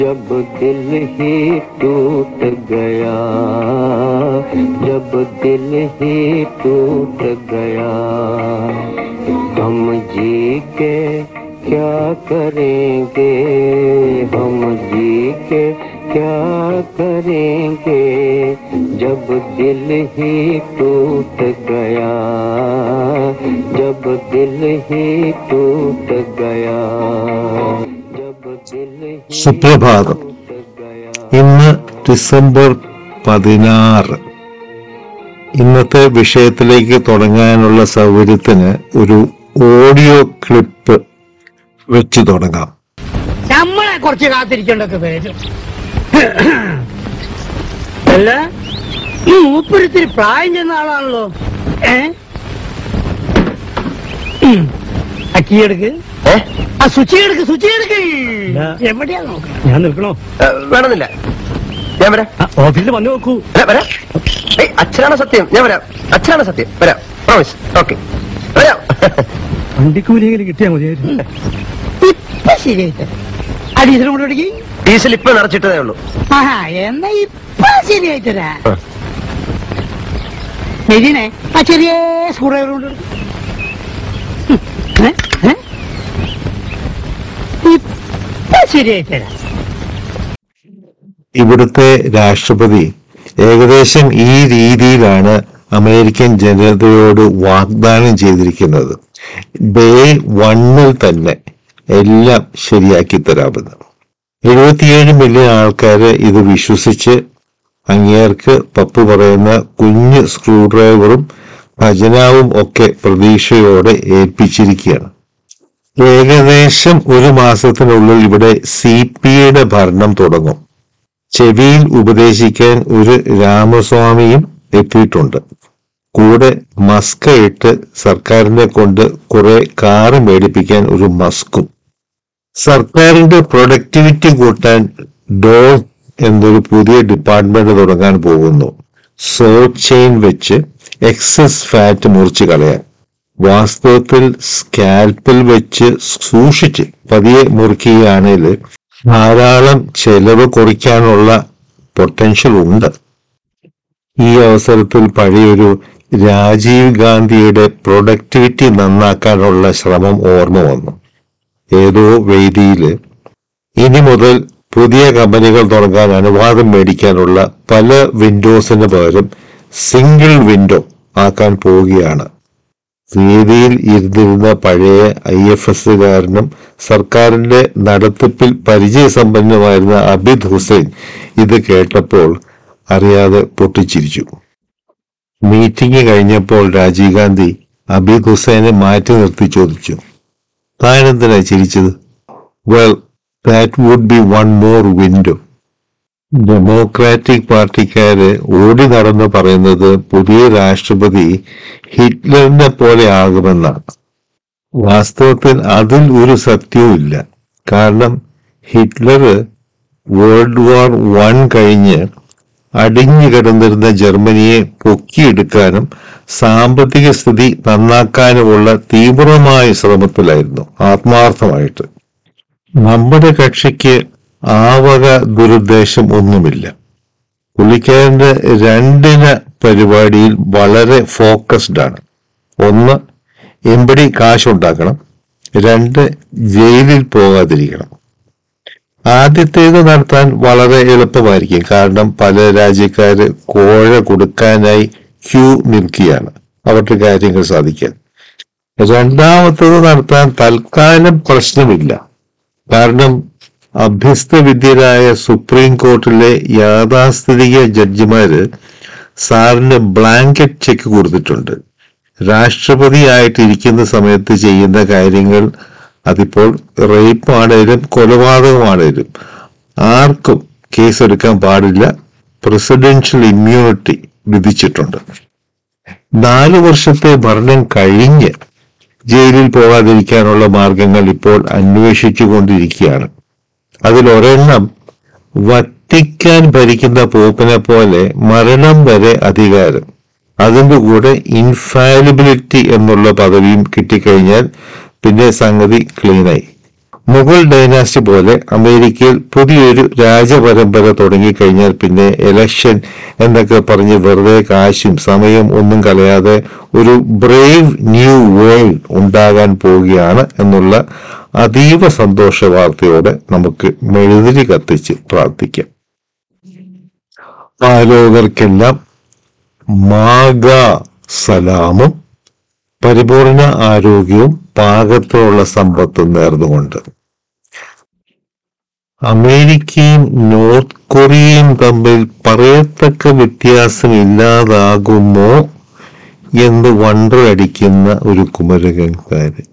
जब दिल ही टूट गया जब दिल ही टूट गया हम जी के क्या करेंगे हम जी के क्या करेंगे जब दिल ही टूट गया जब दिल ही टूट गया जब दिल ही സുപ്രഭാതം टूट गया ഇന്ന് ഡിസംബർ പതിനാറ് ഇന്നത്തെ വിഷയത്തിലേക്ക് തുടങ്ങാനുള്ള സൗകര്യത്തിന് ഒരു ഓഡിയോ ക്ലിപ്പ് വെച്ച് തുടങ്ങാം നമ്മളെ കുറച്ച് കാത്തിരിക്കേണ്ടൊക്കെ വരും അല്ല ഈ മൂപ്പരിത്തിരി പ്രായം ചെന്ന ആളാണല്ലോ ഏ ഉം. ആ കീ എടുക്ക് ആ സ്വിച്ച് എടുക്ക് സ്വിച്ച് എടുക്ക് എവിടെയാ നോക്കണം ഞാൻ നിൽക്കണോ ഏ, വേണമെന്നില്ല ഞാൻ വരാം ആ, ഓഫീസിൽ വന്നു നോക്കൂ ഏ, വരാം ഏയ് അച്ഛനാണ് സത്യം ഞാൻ വരാം അച്ഛനാണ് സത്യം വരാം പ്രോമിസ് ഓക്കെ വരാം വണ്ടിക്കൂലിയെങ്കിലും കിട്ടിയാ മതിയായിരുന്നു ഇപ്പൊ ശരിയായിട്ട് ആ ഡീസൽ കൊണ്ട് പിടിക്ക് ഡീസൽ ഇപ്പൊ നിറച്ചിട്ടതേ ഉള്ളൂ ആഹാ എന്നാ ഇപ്പൊ ശരിയായിട്ടരാ ആ. മെരീനെ ആ ചെറിയ സ്ക്രൂ ഡ്രൈവർ കൊണ്ട് എടുക്ക്. ഏ? ഏ? ഇപ്പൊ ശരിയായിട്ടരാ ഇവിടുത്തെ രാഷ്ട്രപതി ഏകദേശം ഈ രീതിയിലാണ് അമേരിക്കൻ ജനതയോട് വാഗ്ദാനം ചെയ്തിരിക്കുന്നത് ഡേ വണ്ണിൽ തന്നെ എല്ലാം ശരിയാക്കി തരാമെന്ന് എഴുപത്തിയേഴ് മില്യൺ ആൾക്കാര് ഇത് വിശ്വസിച്ച് അങ്ങേർക്ക് പപ്പു പറയുന്ന കുഞ്ഞ് സ്ക്രൂ ഡ്രൈവറും ഭജനാവും ഒക്കെ പ്രതീക്ഷയോടെ ഏൽപ്പിച്ചിരിക്കുകയാണ് ഏകദേശം ഒരു മാസത്തിനുള്ളിൽ ഇവിടെ സി പിയുടെ ഭരണം തുടങ്ങും ചെവിയിൽ ഉപദേശിക്കാൻ ഒരു രാമസ്വാമിയും എത്തിയിട്ടുണ്ട് കൂടെ മസ്ക ഇട്ട് സർക്കാരിനെ കൊണ്ട് കുറെ കാറ് മേടിപ്പിക്കാൻ ഒരു മസ്കും സർക്കാരിന്റെ പ്രൊഡക്ടിവിറ്റി കൂട്ടാൻ ഡോ എന്നൊരു പുതിയ ഡിപ്പാർട്ട്മെന്റ് തുടങ്ങാൻ പോകുന്നു സോ ചെയിൻ വെച്ച് എക്സസ് ഫാറ്റ് മുറിച്ച് കളയാൻ വാസ്തവത്തിൽ സ്കാൽപ്പിൽ വെച്ച് സൂക്ഷിച്ച് പതിയെ മുറിക്കുകയാണെങ്കിൽ ധാരാളം ചെലവ് കുറയ്ക്കാനുള്ള പൊട്ടൻഷ്യൽ ഉണ്ട് ഈ അവസരത്തിൽ പഴയൊരു രാജീവ് ഗാന്ധിയുടെ പ്രൊഡക്ടിവിറ്റി നന്നാക്കാനുള്ള ശ്രമം ഓർമ്മ വന്നു ഏതോ വേദിയിൽ ഇനി മുതൽ പുതിയ കമ്പനികൾ തുടങ്ങാൻ അനുവാദം മേടിക്കാനുള്ള പല വിൻഡോസിന് പകരം സിംഗിൾ വിൻഡോ ആക്കാൻ പോവുകയാണ് വേദിയിൽ ഇരുന്നിരുന്ന പഴയ ഐ എഫ് എസുകാരനും സർക്കാരിന്റെ നടത്തിപ്പിൽ പരിചയസമ്പന്നമായിരുന്ന അബിദ് ഹുസൈൻ ഇത് കേട്ടപ്പോൾ അറിയാതെ പൊട്ടിച്ചിരിച്ചു മീറ്റിംഗ് കഴിഞ്ഞപ്പോൾ രാജീവ് ഗാന്ധി അബിദ് ഹുസൈനെ മാറ്റി നിർത്തി ചോദിച്ചു താനെന്തിനാ ചിരിച്ചത് well that would be one more window democratic പാർട്ടിക്കാര് ഓടി നടന്ന് പറയുന്നത് പുതിയ രാഷ്ട്രപതി ഹിറ്റ്ലറിനെ പോലെ ആകുമെന്നാണ് വാസ്തവത്തിൽ അതിൽ ഒരു സത്യവും ഇല്ല കാരണം ഹിറ്റ്ലർ വേൾഡ് വാർ വൺ കഴിഞ്ഞ് അടിഞ്ഞു കിടന്നിരുന്ന ജർമ്മനിയെ പൊക്കിയെടുക്കാനും സാമ്പത്തിക സ്ഥിതി നന്നാക്കാനുമുള്ള തീവ്രമായ ശ്രമത്തിലായിരുന്നു ആത്മാർത്ഥമായിട്ട് നമ്മുടെ കക്ഷിക്ക് ആ വക ദുരുദ്ദേശം ഒന്നുമില്ല പുള്ളിക്കാരന്റെ രണ്ടിന പരിപാടിയിൽ വളരെ ഫോക്കസ്ഡ് ആണ് ഒന്ന് എമ്പടി കാശുണ്ടാക്കണം രണ്ട് ജയിലിൽ പോകാതിരിക്കണം ആദ്യത്തേത് നടത്താൻ വളരെ എളുപ്പമായിരിക്കും കാരണം പല രാജ്യക്കാര് കോഴ കൊടുക്കാനായി ക്യൂ നിൽക്കുകയാണ് അവരുടെ കാര്യങ്ങൾ സാധിക്കാൻ രണ്ടാമത്തത് നടത്താൻ തൽക്കാലം പ്രശ്നമില്ല കാരണം അഭ്യസ്ത വിദ്യരായ സുപ്രീം കോർട്ടിലെ യാഥാസ്ഥിതിക ജഡ്ജിമാര് സാറിന് ബ്ലാങ്കറ്റ് ചെക്ക് കൊടുത്തിട്ടുണ്ട് രാഷ്ട്രപതിയായിട്ടിരിക്കുന്ന സമയത്ത് ചെയ്യുന്ന കാര്യങ്ങൾ അതിപ്പോൾ റേപ്പ് ആണേലും കൊലപാതകമാണേലും ആർക്കും കേസെടുക്കാൻ പാടില്ല പ്രസിഡൻഷ്യൽ ഇമ്മ്യൂണിറ്റി വിധിച്ചിട്ടുണ്ട് നാല് വർഷത്തെ ഭരണം കഴിഞ്ഞ് ജയിലിൽ പോകാതിരിക്കാനുള്ള മാർഗങ്ങൾ ഇപ്പോൾ അന്വേഷിച്ചു കൊണ്ടിരിക്കുകയാണ് അതിൽ ഒരെണ്ണം വത്തിക്കാൻ ഭരിക്കുന്ന പോപ്പിനെ പോലെ മരണം വരെ അധികാരം അതിന്റെ കൂടെ ഇൻഫാലിബിലിറ്റി എന്നുള്ള പദവിയും കിട്ടിക്കഴിഞ്ഞാൽ പിന്നെ സംഗതി ക്ലീനായി മുഗൾ ഡൈനാസ്റ്റി പോലെ അമേരിക്കയിൽ പുതിയൊരു രാജപരമ്പര തുടങ്ങിക്കഴിഞ്ഞാൽ പിന്നെ ഇലക്ഷൻ എന്നൊക്കെ പറഞ്ഞ് വെറുതെ കാശും സമയം ഒന്നും കളയാതെ ഒരു ബ്രേവ് ന്യൂ വേൾഡ് ഉണ്ടാകാൻ പോവുകയാണ് എന്നുള്ള അതീവ സന്തോഷ വാർത്തയോടെ നമുക്ക് മെഴുതിരി കത്തിച്ച് പ്രാർത്ഥിക്കാം ആലോകർക്കെല്ലാം മാഗ സലാമും പരിപൂർണ ആരോഗ്യവും പാകത്തിനുള്ള സമ്പത്തും നേർന്നുകൊണ്ട് അമേരിക്കയും നോർത്ത് കൊറിയയും തമ്മിൽ പറയത്തക്ക വ്യത്യാസം ഇല്ലാതാകുമോ എന്ന് വണ്ടർ അടിക്കുന്ന ഒരു കുമരകൻകാരൻ